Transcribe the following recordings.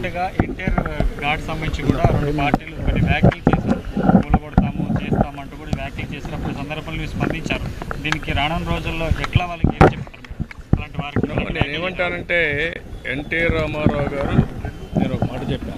గా ఎన్టీఆర్ ఘాట్ సంబంధించి కూడా రెండు పార్టీలు కొన్ని వ్యాఖ్యలు చేశారు కూలగొడతాము చేస్తామంటూ కూడా వ్యాఖ్యలు చేసినప్పుడు సందర్భంలో మీరు స్పందించారు దీనికి రానున్న రోజుల్లో ఎట్లా వాళ్ళకి ఏం చెప్తారు మీరు అలాంటి వారికి ఇలాంటి నేను వ్యాఖ్యలు ఏమంటానంటే ఎన్టీ రామారావు గారు నేను ఒక మాట చెప్పాను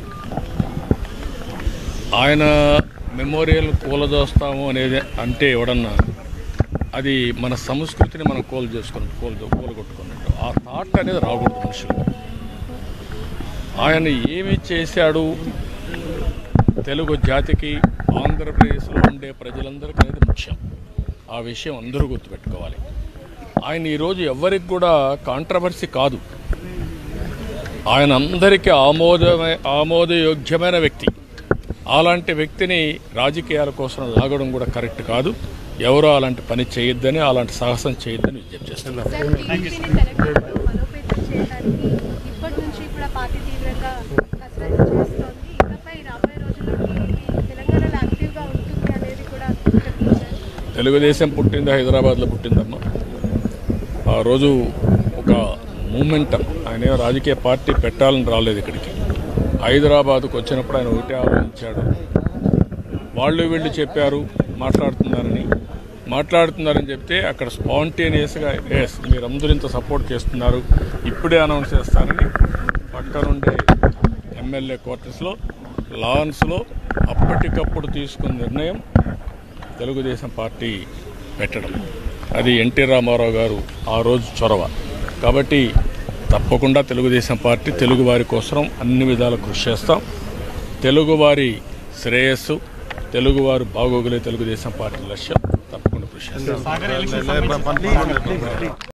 ఆయన మెమోరియల్ కూలదోస్తాము అనేది అంటే ఎవడన్నా అది మన సంస్కృతిని మనం కోలు చేసుకుని కోలు కూలగొట్టుకున్నట్టు ఆ థాట్ అనేది రాకూడదు మనుషులు ఆయన ఏమి చేశాడు తెలుగు జాతికి ఆంధ్రప్రదేశ్లో ఉండే ప్రజలందరికీ అనేది ముఖ్యం ఆ విషయం అందరూ గుర్తుపెట్టుకోవాలి ఆయన ఈరోజు ఎవరికి కూడా కాంట్రవర్సీ కాదు ఆయన అందరికీ ఆమోదమే ఆమోదయోగ్యమైన వ్యక్తి అలాంటి వ్యక్తిని రాజకీయాల కోసం లాగడం కూడా కరెక్ట్ కాదు ఎవరో అలాంటి పని చేయొద్దని అలాంటి సాహసం చేయొద్దని విజ్ఞప్తి చేస్తున్నారు సార్ టీడీపీని తెలంగాణలో బలోపేతం చేయడానికి ఇప్పటి నుంచి కూడా పార్టీ తీవ్రంగా కసరత్తు చేస్తోంది ఇకపై రాబోయే రోజుల్లో టీడీపీ తెలంగాణలో యాక్టివ్గా ఉంటుంది అనేది కూడా చెప్తున్నారు తెలుగుదేశం పుట్టింది హైదరాబాద్లో పుట్టిందమ్మా ఆ రోజు ఒక మూమెంటం ఆయన ఏం రాజకీయ పార్టీ పెట్టాలని రాలేదు ఇక్కడికి హైదరాబాద్కు వచ్చినప్పుడు ఆయన ఒకటే ఆలోచించాడు వాళ్ళు వీళ్ళు చెప్పారు మాట్లాడుతున్నారని మాట్లాడుతున్నారని చెప్తే అక్కడ స్పాంటేనియస్గా ఎస్ మీరందరూ ఇంత సపోర్ట్ చేస్తున్నారు ఇప్పుడే అనౌన్స్ చేస్తారని పక్కనుండే ఎమ్మెల్యే క్వార్టర్స్లో లాన్స్లో అప్పటికప్పుడు తీసుకున్న నిర్ణయం తెలుగుదేశం పార్టీ పెట్టడం అది ఎన్టీ రామారావు గారు ఆ రోజు చొరవ కాబట్టి తప్పకుండా తెలుగుదేశం పార్టీ తెలుగువారి కోసం అన్ని విధాల కృషి చేస్తాం తెలుగువారి శ్రేయస్సు తెలుగువారు బాగోగులే తెలుగుదేశం పార్టీ లక్ష్యం తప్పకుండా కృషి చేస్తాం సాగర్ ఎలక్షన్ సంబంధించి